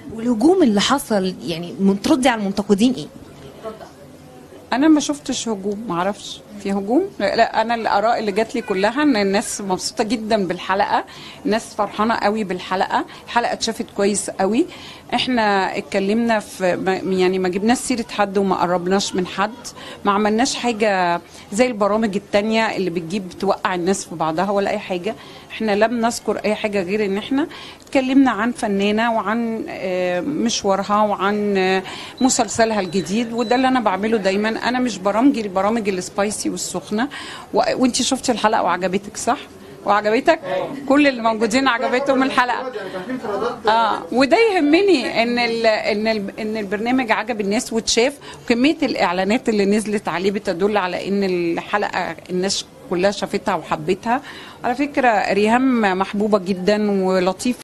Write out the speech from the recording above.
والهجوم اللي حصل يعني من- تردي على المنتقدين ايه انا ما شفتش هجوم ما اعرفش في هجوم لا, لا انا الاراء اللي جات لي كلها ان الناس مبسوطه جدا بالحلقه الناس فرحانه قوي بالحلقه الحلقه اتشافت كويس قوي احنا اتكلمنا في ما- يعني ما جبناش سيره حد وما قربناش من حد ما عملناش حاجه زي البرامج التانية اللي بتجيب توقع الناس في بعضها ولا اي حاجه احنا لم نذكر اي حاجه غير ان احنا اتكلمنا عن فنانه وعن آه، مشوارها وعن آه، مسلسلها الجديد وده اللي انا بعمله دايما انا مش برامجي البرامج السبايسي والسخنه و... وانت شفتي الحلقه وعجبتك صح وعجبتك كل اللي موجودين عجبتهم الحلقه اه وده يهمني ان ال ان ال ان البرنامج عجب الناس واتشاف وكميه الاعلانات اللي نزلت عليه بتدل على ان الحلقه الناس كلها شافتها وحبتها على فكره ريهام محبوبه جدا ولطيفه